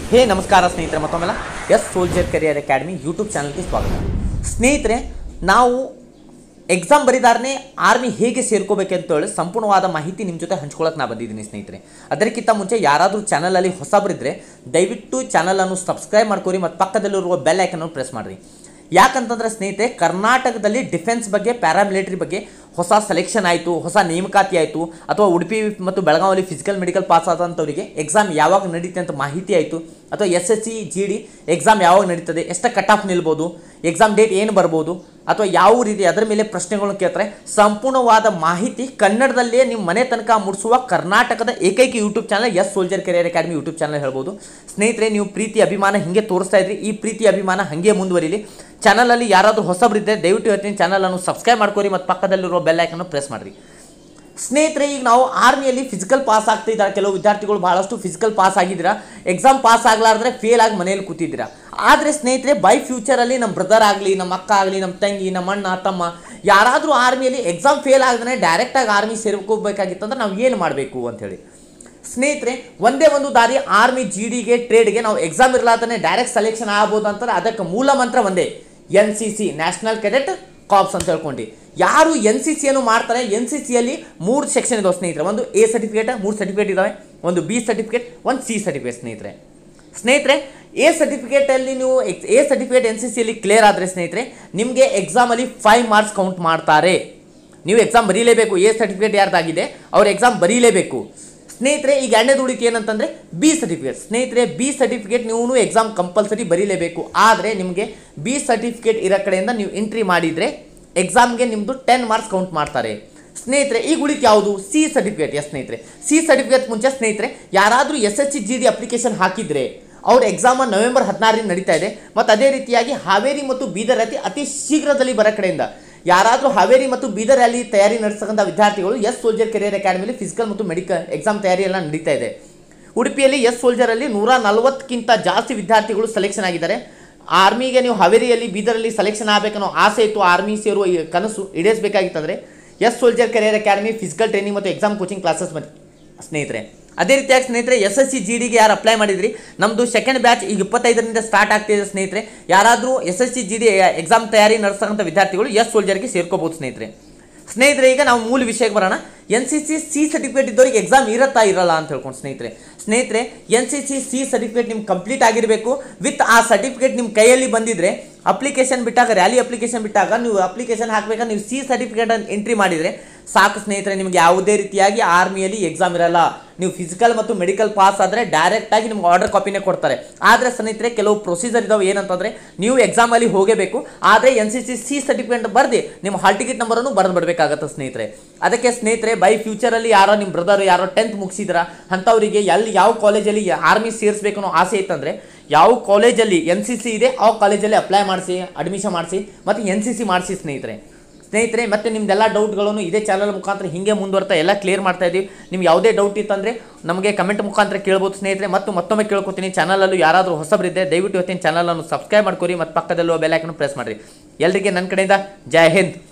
ಹೇ ನಮಸ್ಕಾರ ಸ್ನೇಹಿತರೆ ಮತ್ತೊಮ್ಮೆಲ್ಲ S soldier career academy YouTube ಚಾನಲ್ಗೆ ಸ್ವಾಗತ ಸ್ನೇಹಿತರೆ ನಾವು ಎಕ್ಸಾಮ್ ಬರಿದಾರನೇ ಆರ್ಮಿ ಹೇಗೆ ಸೇರ್ಕೋಬೇಕಂತೇಳಿ ಸಂಪೂರ್ಣವಾದ ಮಾಹಿತಿ ನಿಮ್ಮ ಜೊತೆ ಹಂಚ್ಕೊಳಕ್ಕೆ ನಾ ಬಂದಿದ್ದೀನಿ ಸ್ನೇಹಿತರೆ ಅದಕ್ಕಿಂತ ಮುಂಚೆ ಯಾರಾದರೂ ಚಾನಲಲ್ಲಿ ಹೊಸಬರಿದ್ದರೆ ದಯವಿಟ್ಟು ಚಾನಲನ್ನು ಸಬ್ಸ್ಕ್ರೈಬ್ ಮಾಡ್ಕೊರಿ ಮತ್ತು ಪಕ್ಕದಲ್ಲಿರುವ ಬೆಲ್ ಐಕನ್ನು ಪ್ರೆಸ್ ಮಾಡಿರಿ ಯಾಕಂತಂದ್ರೆ ಸ್ನೇಹಿತರೆ ಕರ್ನಾಟಕದಲ್ಲಿ ಡಿಫೆನ್ಸ್ ಬಗ್ಗೆ ಪ್ಯಾರಾಮಿಲಿಟರಿ ಬಗ್ಗೆ ಹೊಸ ಸೆಲೆಕ್ಷನ್ ಆಯಿತು ಹೊಸ ನೇಮಕಾತಿ ಆಯಿತು ಅಥವಾ ಉಡುಪಿ ಮತ್ತು ಬೆಳಗಾವಲ್ಲಿ ಫಿಸಿಕಲ್ ಮೆಡಿಕಲ್ ಪಾಸ್ ಆದಂಥವರಿಗೆ ಎಕ್ಸಾಮ್ ಯಾವಾಗ ನಡೀತೆ ಅಂತ ಮಾಹಿತಿ ಆಯಿತು ಅಥವಾ S S C G D exam ಯಾವಾಗ ನಡೀತದೆ ಎಷ್ಟು ಕಟ್ ಆಫ್ ನಿಲ್ಬೋದು ಎಕ್ಸಾಮ್ ಡೇಟ್ ಏನು ಬರ್ಬೋದು ಅಥವಾ ಯಾವ ರೀತಿ ಅದರ ಮೇಲೆ ಪ್ರಶ್ನೆಗಳನ್ನು ಕೇಳ್ತಾರೆ ಸಂಪೂರ್ಣವಾದ ಮಾಹಿತಿ ಕನ್ನಡದಲ್ಲೇ ನಿಮ್ಮ ಮನೆ ತನಕ ಮುಡಿಸುವ ಕರ್ನಾಟಕದ ಏಕೈಕ YouTube channel S soldier career academy YouTube channel ಹೇಳ್ಬೋದು ಸ್ನೇಹಿತರೆ ನೀವು ಪ್ರೀತಿ ಅಭಿಮಾನ ಹಿಂಗೆ ತೋರಿಸ್ತಾ ಇದ್ರಿ ಈ ಪ್ರೀತಿ ಅಭಿಮಾನ ಹಾಗೆ ಮುಂದುವರಿಲಿ ಚಾನಲಲ್ಲಿ ಯಾರಾದರೂ ಹೊಸಬರಿದ್ದರೆ ದಯವಿಟ್ಟು ಹೇಳ್ತೀನಿ ಚಾನಲನ್ನು ಸಬ್ಸ್ಕ್ರೈಬ್ ಮಾಡ್ಕೊರಿ ಮತ್ತು ಪಕ್ಕದಲ್ಲಿರೋ ಬೆಲ್ ಐಕನ್ನು ಪ್ರೆಸ್ ಮಾಡಿರಿ ಸ್ನೇಹಿತರೆ ಈಗ ನಾವು ಆರ್ಮಿಯಲ್ಲಿ ಫಿಸಿಕಲ್ ಪಾಸ್ ಆಗ್ತಿದ್ದಾರೆ ಕೆಲವು ವಿದ್ಯಾರ್ಥಿಗಳು ಬಹಳಷ್ಟು ಫಿಸಿಕಲ್ ಪಾಸ್ ಆಗಿದ್ದೀರಾ ಎಕ್ಸಾಮ್ ಪಾಸ್ ಆಗಲಾರ್ದ್ರೆ ಫೇಲ್ ಆಗಿ ಮನೆಯಲ್ಲಿ ಕೂತಿದ್ದೀರಾ ಆದರೆ ಸ್ನೇಹಿತರೆ ಬೈ ಫ್ಯೂಚರಲ್ಲಿ ನಮ್ಮ ಬ್ರದರ್ ಆಗಲಿ ನಮ್ಮ ಅಕ್ಕ ಆಗಲಿ ನಮ್ಮ ತಂಗಿ ನಮ್ಮ ಅಣ್ಣ ತಮ್ಮ ಯಾರಾದರೂ ಆರ್ಮಿಯಲ್ಲಿ ಎಕ್ಸಾಮ್ ಫೇಲ್ ಆಗದೇ ಡೈರೆಕ್ಟಾಗಿ ಆರ್ಮಿ ಸೇರ್ಕೋಬೇಕಾಗಿತ್ತಂದ್ರೆ ನಾವು ಏನು ಮಾಡಬೇಕು ಅಂಥೇಳಿ ಸ್ನೇಹಿತರೆ ಒಂದೇ ಒಂದು ದಾರಿ ಆರ್ಮಿ ಜಿ ಡಿಗೆ ಟ್ರೇಡ್ಗೆ ನಾವು ಎಕ್ಸಾಮ್ ಇರಲಾರ್ದೇ ಡೈರೆಕ್ಟ್ ಸೆಲೆಕ್ಷನ್ ಆಗ್ಬೋದು ಅಂತಾರೆ ಅದಕ್ಕೆ ಮೂಲ ಮಂತ್ರ ಒಂದೇ N C C national cadet corps ಅಂತ ಹೇಳ್ಕೊಂಡು ಯಾರು ಎನ್ ಸಿ ಸಿಯನ್ನು ಮಾಡ್ತಾರೆ ಎನ್ ಸಿ ಸಿಯಲ್ಲಿ ಮೂರು ಸೆಕ್ಷನ್ ಇದಾವೆ ಸ್ನೇಹಿತರೆ ಒಂದು ಎ ಸರ್ಟಿಫಿಕೇಟ್ ಮೂರು ಸರ್ಟಿಫಿಕೇಟ್ ಇದಾವೆ ಒಂದು ಬಿ ಸರ್ಟಿಫಿಕೇಟ್ ಒಂದು ಸಿ ಸರ್ಟಿಫಿಕೇಟ್ ಸ್ನೇಹಿತರೆ ಸ್ನೇಹಿತರೆ ಎ ಸರ್ಟಿಫಿಕೇಟಲ್ಲಿ ನೀವು X A certificate N C ಸಿಯಲ್ಲಿ ಕ್ಲಿಯರ್ ಆದರೆ ಸ್ನೇಹಿತರೆ ನಿಮಗೆ ಎಕ್ಸಾಮಲ್ಲಿ ಫೈವ್ ಮಾರ್ಕ್ಸ್ ಕೌಂಟ್ ಮಾಡ್ತಾರೆ ನೀವು ಎಕ್ಸಾಮ್ ಬರೀಲೇಬೇಕು ಎ ಸರ್ಟಿಫಿಕೇಟ್ ಯಾರ್ದಾಗಿದೆ ಅವ್ರು ಎಕ್ಸಾಮ್ ಬರೀಲೇಬೇಕು ಸ್ನೇಹಿತರೆ ಈಗ ಎರಡನೇದು ಉಳಿತು ಏನಂತಂದರೆ ಬಿ ಸರ್ಟಿಫಿಕೇಟ್ ಸ್ನೇಹಿತರೆ ಬಿ ಸರ್ಟಿಫಿಕೇಟ್ ನೀವು ಎಕ್ಸಾಮ್ ಕಂಪಲ್ಸರಿ ಬರೀಲೇಬೇಕು ಆದರೆ ನಿಮಗೆ ಬಿ ಸರ್ಟಿಫಿಕೇಟ್ ಇರೋ ಕಡೆಯಿಂದ ನೀವು ಎಂಟ್ರಿ ಮಾಡಿದರೆ ಎಕ್ಸಾಮ್ಗೆ ನಿಮ್ಮದು ಟೆನ್ ಮಾರ್ಕ್ಸ್ ಕೌಂಟ್ ಮಾಡ್ತಾರೆ ಸ್ನೇಹಿತರೆ ಈಗ ಉಳಿತು ಯಾವುದು ಸಿ ಸರ್ಟಿಫಿಕೇಟ್ ಎಸ್ ಸ್ನೇಹಿತರೆ ಸಿ ಸರ್ಟಿಫಿಕೇಟ್ ಮುಂಚೆ ಸ್ನೇಹಿತರೆ ಯಾರಾದರೂ S S C G D application ಹಾಕಿದರೆ ಅವ್ರ ಎಕ್ಸಾಮ್ ನವೆಂಬರ್ ಹದಿನಾರರಿಂದ ನಡೀತಾ ಇದೆ ಮತ್ತು ಅದೇ ರೀತಿಯಾಗಿ ಹಾವೇರಿ ಮತ್ತು ಬೀದರ್ ಅತಿ ಅತಿ ಶೀಘ್ರದಲ್ಲಿ ಬರೋ ಕಡೆಯಿಂದ ಯಾರಾದರೂ ಹಾವೇರಿ ಮತ್ತು ಬೀದರ್ ಅಲ್ಲಿ ತಯಾರಿ ನಡೆಸತಕ್ಕಂಥ ವಿದ್ಯಾರ್ಥಿಗಳು ಎಸ್ ಸೋಲ್ಜರ್ ಕೆರಿಯರ್ ಅಕಾಡೆಮಿಲಿ ಫಿಸಿಕಲ್ ಮತ್ತು ಮೆಡಿಕಲ್ ಎಕ್ಸಾಮ್ ತಯಾರಿ ಎಲ್ಲ ನಡೀತಾ ಇದೆ ಉಡುಪಿಯಲ್ಲಿ ಎಸ್ ಸೋಲ್ಜರಲ್ಲಿ ನೂರ ನಲವತ್ತಕ್ಕಿಂತ ಜಾಸ್ತಿ ವಿದ್ಯಾರ್ಥಿಗಳು ಸೆಲೆಕ್ಷನ್ ಆಗಿದ್ದಾರೆ ಆರ್ಮಿಗೆ ನೀವು ಹಾವೇರಿಯಲ್ಲಿ ಬೀದರಲ್ಲಿ ಸೆಲೆಕ್ಷನ್ ಆಗಬೇಕನ್ನೋ ಆಸೆ ಇತ್ತು ಆರ್ಮಿ ಸೇರುವ ಈ ಕನಸು ಈಡೇರಿಸಬೇಕಾಗಿತ್ತಂದರೆ S soldier career academy physical training ಮತ್ತು ಎಕ್ಸಾಮ್ ಕೋಚಿಂಗ್ ಕ್ಲಾಸಸ್ ಸ್ನೇಹಿತರೆ ಅದೇ ರೀತಿಯಾಗಿ ಸ್ನೇಹಿತರೆ ಎಸ್ ಎಸ್ ಸಿ ಜಿ ಡಿಗೆ ಯಾರು ಅಪ್ಲೈ ಮಾಡಿದ್ರಿ ನಮ್ಮದು ಸೆಕೆಂಡ್ ಬ್ಯಾಚ್ ಈಗ ಇಪ್ಪತ್ತೈದರಿಂದ ಸ್ಟಾರ್ಟ್ ಆಗ್ತಿದೆ ಸ್ನೇಹಿತರೆ ಯಾರಾದರೂ S S C G D exam ತಯಾರಿ ನಡೆಸ್ತಕ್ಕಂಥ ವಿದ್ಯಾರ್ಥಿಗಳು ಎಸ್ ಸೋಲ್ಜರ್ಗೆ ಸೇರ್ಕೋಬೋದು ಸ್ನೇಹಿತರೆ ಸ್ನೇಹಿತರೆ ಈಗ ನಾವು ಮೂಲ ವಿಷಯಕ್ಕೆ ಬರೋಣ N C C C certificate ಇದ್ದವ್ರಿಗೆ ಎಕ್ಸಾಮ್ ಇರತ್ತಾ ಇರಲ್ಲ ಅಂತ ಹೇಳ್ಕೊಂಡು ಸ್ನೇಹಿತರೆ ಸ್ನೇಹಿತರೆ N C C C certificate ನಿಮ್ಗೆ ಕಂಪ್ಲೀಟ್ ಆಗಿರಬೇಕು ವಿತ್ ಆ ಸರ್ಟಿಫಿಕೇಟ್ ನಿಮ್ಮ ಕೈಯಲ್ಲಿ ಬಂದಿದ್ರೆ ಅಪ್ಲಿಕೇಶನ್ ಬಿಟ್ಟಾಗ ರ್ಯಾಲಿ ಅಪ್ಲಿಕೇಶನ್ ಬಿಟ್ಟಾಗ ನೀವು ಅಪ್ಲಿಕೇಶನ್ ಹಾಕಬೇಕಾದ್ರೆ ನೀವು ಸಿ ಸರ್ಟಿಫಿಕೇಟ್ ಎಂಟ್ರಿ ಮಾಡಿದರೆ ಸಾಕು ಸ್ನೇಹಿತರೆ ನಿಮಗೆ ಯಾವುದೇ ರೀತಿಯಾಗಿ ಆರ್ಮಿಯಲ್ಲಿ ಎಕ್ಸಾಮ್ ಇರಲ್ಲ ನೀವು ಫಿಸಿಕಲ್ ಮತ್ತು ಮೆಡಿಕಲ್ ಪಾಸ್ ಆದರೆ ಡೈರೆಕ್ಟಾಗಿ ನಿಮ್ಗೆ ಆರ್ಡರ್ ಕಾಪಿನೇ ಕೊಡ್ತಾರೆ ಆದರೆ ಸ್ನೇಹಿತರೆ ಕೆಲವು ಪ್ರೊಸೀಜರ್ ಇದಾವೆ ಏನಂತಂದರೆ ನೀವು ಎಕ್ಸಾಮಲ್ಲಿ ಹೋಗಬೇಕು ಆದರೆ N C C C certificate ಬರ್ದು ನಿಮ್ಮ ಹಾಲ್ ಟಿಕೆಟ್ ನಂಬರನ್ನು ಬರೆದು ಬಿಡಬೇಕಾಗತ್ತೆ ಸ್ನೇಹಿತರೆ ಅದಕ್ಕೆ ಸ್ನೇಹಿತರೆ ಬೈ ಫ್ಯೂಚರಲ್ಲಿ ಯಾರೋ ನಿಮ್ಮ ಬ್ರದರ್ ಯಾರೋ ಟೆಂತ್ ಮುಗಿಸಿದ್ರ ಅಂಥವರಿಗೆ ಎಲ್ಲಿ ಯಾವ ಕಾಲೇಜಲ್ಲಿ ಆರ್ಮಿ ಸೇರಿಸ್ಬೇಕು ಅನ್ನೋ ಆಸೆ ಇತ್ತಂದರೆ ಯಾವ ಕಾಲೇಜಲ್ಲಿ ಎನ್ ಸಿ ಸಿ ಇದೆ ಆ ಕಾಲೇಜಲ್ಲಿ ಅಪ್ಲೈ ಮಾಡಿಸಿ ಅಡ್ಮಿಷನ್ ಮಾಡಿಸಿ ಮತ್ತು ಎನ್ ಸಿ ಸಿ ಮಾಡಿಸಿ ಸ್ನೇಹಿತರೆ ಸ್ನೇಹಿತರೆ ಮತ್ತೆ ನಿಮ್ದೆಲ್ಲ ಡೌಟ್ಗಳನ್ನು ಇದೇ ಚಾನಲ್ ಮುಖಾಂತರ ಹಿಂಗೆ ಮುಂದುವರ್ತಾ ಎಲ್ಲ ಕ್ಲಿಯರ್ ಮಾಡ್ತಾ ಇದೀವಿ ನಿಮ್ಗೆ ಯಾವುದೇ ಡೌಟ್ ಇತ್ತಂದರೆ ನಮಗೆ ಕಮೆಂಟ್ ಮುಖಾಂತರ ಕೇಳ್ಬೋದು ಸ್ನೇಹಿತರೆ ಮತ್ತು ಮತ್ತೊಮ್ಮೆ ಕೇಳ್ಕೊತೀನಿ ಚಾನಲಲ್ಲೂ ಯಾರಾದರೂ ಹೊಸಬರಿದ್ದೆ ದಯವಿಟ್ಟು ಇವತ್ತಿನ ಚಾನಲನ್ನು ಸಬ್ಸ್ಕ್ರೈಬ್ ಮಾಡ್ಕೊರಿ ಮತ್ತು ಪಕ್ಕದಲ್ಲೂ ಬೆಲ್ ಐಕನ್ ಪ್ರೆಸ್ ಮಾಡಿರಿ ಎಲ್ಲರಿಗೆ ನನ್ನ ಕಡೆಯಿಂದ ಜೈ ಹಿಂದ್